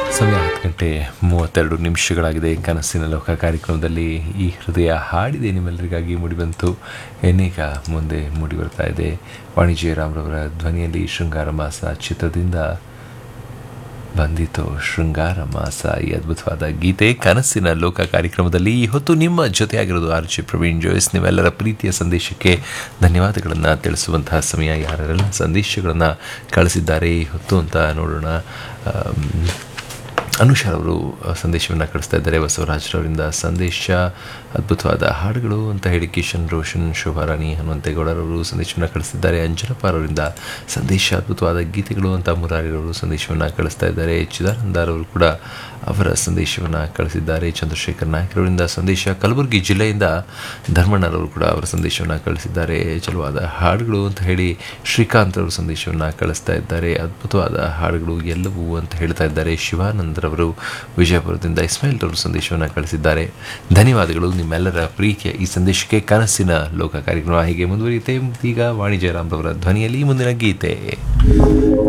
ಸಮಯ ಹತ್ತು ಗಂಟೆ ಮೂವತ್ತೆರಡು ನಿಮಿಷಗಳಾಗಿದೆ ಕನಸಿನ ಲೋಕ ಕಾರ್ಯಕ್ರಮದಲ್ಲಿ ಈ ಹೃದಯ ಹಾಡಿದೆ ನಿಮ್ಮೆಲ್ಲರಿಗಾಗಿ ಮೂಡಿಬಂತು ಏನೀಗ ಮುಂದೆ ಮೂಡಿ ಬರ್ತಾ ಇದೆ ವಾಣಿಜ್ಯ ರಾಮ್ರವರ ಧ್ವನಿಯಲ್ಲಿ ಶೃಂಗಾರ ಮಾಸ ಚಿತ್ರದಿಂದ ಬಂದಿತು ಶೃಂಗಾರ ಮಾಸ ಈ ಅದ್ಭುತವಾದ ಗೀತೆ ಕನಸಿನ ಲೋಕ ಕಾರ್ಯಕ್ರಮದಲ್ಲಿ ಈ ಹೊತ್ತು ನಿಮ್ಮ ಜೊತೆಯಾಗಿರೋದು ಆರ್ ಜೆ ಪ್ರವೀಣ್ ಜೋಯ್ಸ್ ನೀವೆಲ್ಲರ ಪ್ರೀತಿಯ ಸಂದೇಶಕ್ಕೆ ಧನ್ಯವಾದಗಳನ್ನು ತಿಳಿಸುವಂತಹ ಸಮಯ ಯಾರೆಲ್ಲ ಸಂದೇಶಗಳನ್ನು ಕಳಿಸಿದ್ದಾರೆ ಈ ಹೊತ್ತು ಅಂತ ನೋಡೋಣ ಆಮ್, ಅನುಷಾರ್ ಅವರು ಸಂದೇಶವನ್ನು ಕಳಿಸ್ತಾ ಇದ್ದಾರೆ ಬಸವರಾಜರವರಿಂದ ಸಂದೇಶ ಅದ್ಭುತವಾದ ಹಾಡುಗಳು ಅಂತ ಹೇಳಿ ಕಿಶನ್ ರೋಷನ್ ಶೋಭಾರಾಣಿ ಹನುಮಂತೇಗೌಡರವರು ಸಂದೇಶವನ್ನು ಕಳಿಸ್ತಿದ್ದಾರೆ ಅಂಜನಪ್ಪ ಅವರಿಂದ ಸಂದೇಶ ಅದ್ಭುತವಾದ ಗೀತೆಗಳು ಅಂತ ಮುರಾರಿರವರು ಸಂದೇಶವನ್ನು ಕಳಿಸ್ತಾ ಇದ್ದಾರೆ ಚಿದಾನಂದರವರು ಕೂಡ ಅವರ ಸಂದೇಶವನ್ನು ಕಳಿಸಿದ್ದಾರೆ ಚಂದ್ರಶೇಖರ್ ನಾಯ್ಕರವರಿಂದ ಸಂದೇಶ ಕಲಬುರಗಿ ಜಿಲ್ಲೆಯಿಂದ ಧರ್ಮಣ್ಣರವರು ಕೂಡ ಅವರ ಸಂದೇಶವನ್ನು ಕಳಿಸಿದ್ದಾರೆ ಚಲುವಾದ ಹಾಡುಗಳು ಅಂತ ಹೇಳಿ ಶ್ರೀಕಾಂತ್ ಅವರು ಸಂದೇಶವನ್ನು ಕಳಿಸ್ತಾ ಇದ್ದಾರೆ ಅದ್ಭುತವಾದ ಹಾಡುಗಳು ಎಲ್ಲವೂ ಅಂತ ಹೇಳ್ತಾ ಇದ್ದಾರೆ ಶಿವಾನಂದರವರು ವಿಜಯಪುರದಿಂದ ಇಸ್ಮಾಯಿಲ್ ಅವರು ಸಂದೇಶವನ್ನು ಕಳಿಸಿದ್ದಾರೆ ಧನ್ಯವಾದಗಳು ನಿಮ್ಮೆಲ್ಲರ ಪ್ರೀತಿಯ ಈ ಸಂದೇಶಕ್ಕೆ ಕನಸಿನ ಲೋಕ ಕಾರ್ಯಕ್ರಮ ಹೀಗೆ ಮುಂದುವರಿಯುತ್ತೆ ಈಗ ವಾಣಿಜ್ಯ ರಾಮ್ರವರ ಧ್ವನಿಯಲ್ಲಿ ಮುಂದಿನ ಗೀತೆ